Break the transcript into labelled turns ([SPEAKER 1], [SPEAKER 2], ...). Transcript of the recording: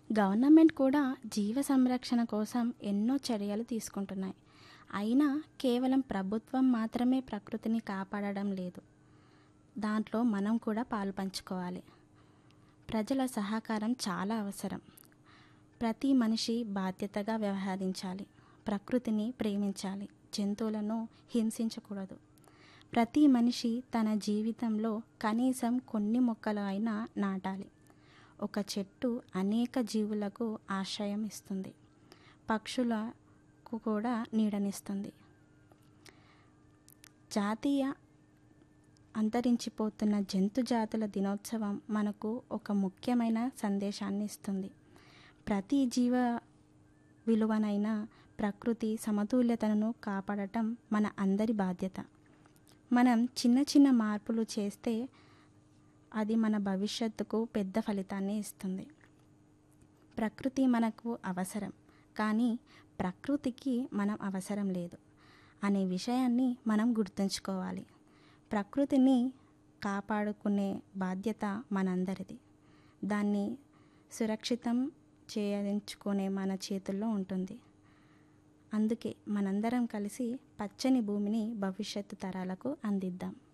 [SPEAKER 1] government కూడా జీవ సంరక్షణ కోసం ఎన్నో చర్యలు తీసుకుంటున్నాయి అయినా కేవలం ప్రభుత్వం మాత్రమే ప్రకృతిని కాపాడడం లేదు దాంట్లో మనం కూడా పాలు పంచుకోవాలి ప్రజల సహకారం చాలా అవసరం ప్రతి మనిషి బాధ్యతగా వ్యవహరించాలి ప్రకృతిని ప్రేమించాలి జంతువులను హింసించకూడదు ప్రతి మనిషి తన జీవితంలో కనీసం కొన్ని మొక్కలు అయినా నాటాలి ఒక చెట్టు అనేక జీవులకు ఆశ్రయం ఇస్తుంది పక్షులకు కూడా నీడనిస్తుంది జాతీయ అంతరించిపోతున్న జంతు జాతుల దినోత్సవం మనకు ఒక ముఖ్యమైన సందేశాన్ని ఇస్తుంది ప్రతి జీవ విలువనైన ప్రకృతి సమతుల్యతను కాపాడటం మన అందరి బాధ్యత మనం చిన్న చిన్న మార్పులు చేస్తే అది మన భవిష్యత్తుకు పెద్ద ఫలితాన్ని ఇస్తుంది ప్రకృతి మనకు అవసరం కానీ ప్రకృతికి మనం అవసరం లేదు అనే విషయాన్ని మనం గుర్తుంచుకోవాలి ప్రకృతిని కాపాడుకునే బాధ్యత మనందరిది దాన్ని సురక్షితం చేయించుకునే మన చేతుల్లో ఉంటుంది అందుకే మనందరం కలిసి పచ్చని భూమిని భవిష్యత్తు తరాలకు అందిద్దాం